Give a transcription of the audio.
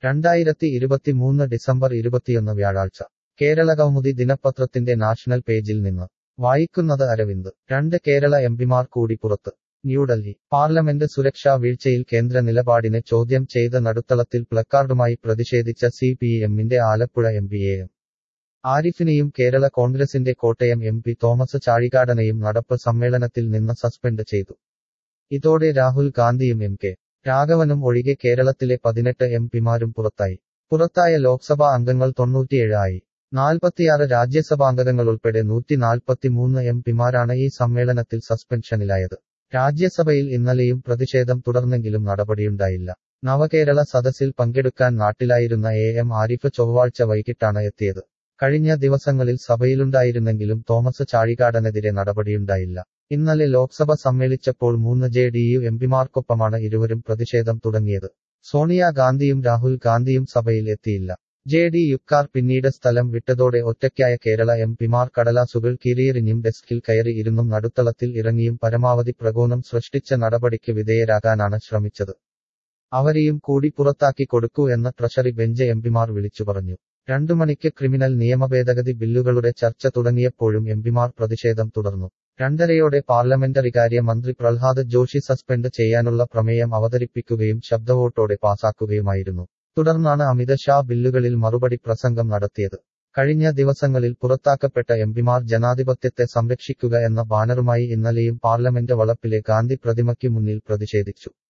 രണ്ടായിരത്തി ഇരുപത്തിമൂന്ന് ഡിസംബർ ഇരുപത്തിയൊന്ന് വ്യാഴാഴ്ച കേരള കൗമുദി ദിനപത്രത്തിന്റെ നാഷണൽ പേജിൽ നിന്ന് വായിക്കുന്നത് അരവിന്ദ് രണ്ട് കേരള എംപിമാർ കൂടി പുറത്ത് ന്യൂഡൽഹി പാർലമെന്റ് സുരക്ഷാ വീഴ്ചയിൽ കേന്ദ്ര നിലപാടിനെ ചോദ്യം ചെയ്ത നടുത്തളത്തിൽ പ്ലക്കാർഡുമായി പ്രതിഷേധിച്ച സി പി എമ്മിന്റെ Alappuzha M P A M ആരിഫിനെയും കേരള കോൺഗ്രസിന്റെ കോട്ടയം എം പി തോമസ് ചാഴികാടനെയും നടപ്പ് സമ്മേളനത്തിൽ നിന്ന് സസ്പെൻഡ് ചെയ്തു ഇതോടെ രാഹുൽ ഗാന്ധിയും എം കെ രാഘവനും ഒഴികെ കേരളത്തിലെ പതിനെട്ട് എം പിമാരും പുറത്തായി പുറത്തായ ലോക്സഭാ അംഗങ്ങൾ തൊണ്ണൂറ്റിയേഴ് ആയി നാൽപ്പത്തിയാറ് രാജ്യസഭാംഗങ്ങളുൾപ്പെടെ നൂറ്റി നാൽപ്പത്തിമൂന്ന് എം പിമാരാണ് ഈ സമ്മേളനത്തിൽ സസ്പെൻഷനിലായത് രാജ്യസഭയിൽ ഇന്നലെയും പ്രതിഷേധം തുടർന്നെങ്കിലും നടപടിയുണ്ടായില്ല നവകേരള സദസ്സിൽ പങ്കെടുക്കാൻ നാട്ടിലായിരുന്ന എ എം ആരിഫ് ചൊവ്വാഴ്ച വൈകിട്ടാണ് എത്തിയത് കഴിഞ്ഞ ദിവസങ്ങളിൽ സഭയിലുണ്ടായിരുന്നെങ്കിലും തോമസ് ചാഴികാടനെതിരെ നടപടിയുണ്ടായില്ല ഇന്നലെ ലോക്സഭ സമ്മേളിച്ചപ്പോൾ മൂന്ന് ജെ ഡി യു എംപിമാർക്കൊപ്പമാണ് ഇരുവരും പ്രതിഷേധം തുടങ്ങിയത് സോണിയാഗാന്ധിയും രാഹുൽ ഗാന്ധിയും സഭയിൽ എത്തിയില്ല ജെ ഡി യുക്കാർ പിന്നീട് സ്ഥലം വിട്ടതോടെ ഒറ്റയ്ക്കായ കേരള എം പിമാർ കടലാസുകൾ കീറിയെറിഞ്ഞും ഡെസ്കിൽ കയറി ഇരുന്നും നടുത്തളത്തിൽ ഇറങ്ങിയും പരമാവധി പ്രകോപനം സൃഷ്ടിച്ച നടപടിക്ക് വിധേയരാകാനാണ് ശ്രമിച്ചത് അവരെയും കൂടി പുറത്താക്കി കൊടുക്കൂ എന്ന് ട്രഷറി ബെഞ്ച് എംപിമാർ വിളിച്ചു പറഞ്ഞു രണ്ടു മണിക്ക് ക്രിമിനൽ നിയമഭേദഗതി ബില്ലുകളുടെ ചർച്ച തുടങ്ങിയപ്പോഴും എംപിമാർ പ്രതിഷേധം തുടർന്നു രണ്ടരയോടെ പാർലമെന്ററികാര്യ മന്ത്രി പ്രഹ്ലാദ് ജോഷി സസ്പെൻഡ് ചെയ്യാനുള്ള പ്രമേയം അവതരിപ്പിക്കുകയും ശബ്ദവോട്ടോടെ പാസാക്കുകയുമായിരുന്നു തുടർന്നാണ് അമിത് ഷാ ബില്ലുകളിൽ മറുപടി പ്രസംഗം നടത്തിയത് കഴിഞ്ഞ ദിവസങ്ങളിൽ പുറത്താക്കപ്പെട്ട എംപിമാർ ജനാധിപത്യത്തെ സംരക്ഷിക്കുക എന്ന ബാനറുമായി ഇന്നലെയും പാർലമെന്റ് വളപ്പിലെ ഗാന്ധി പ്രതിമയ്ക്ക് മുന്നിൽ പ്രതിഷേധിച്ചു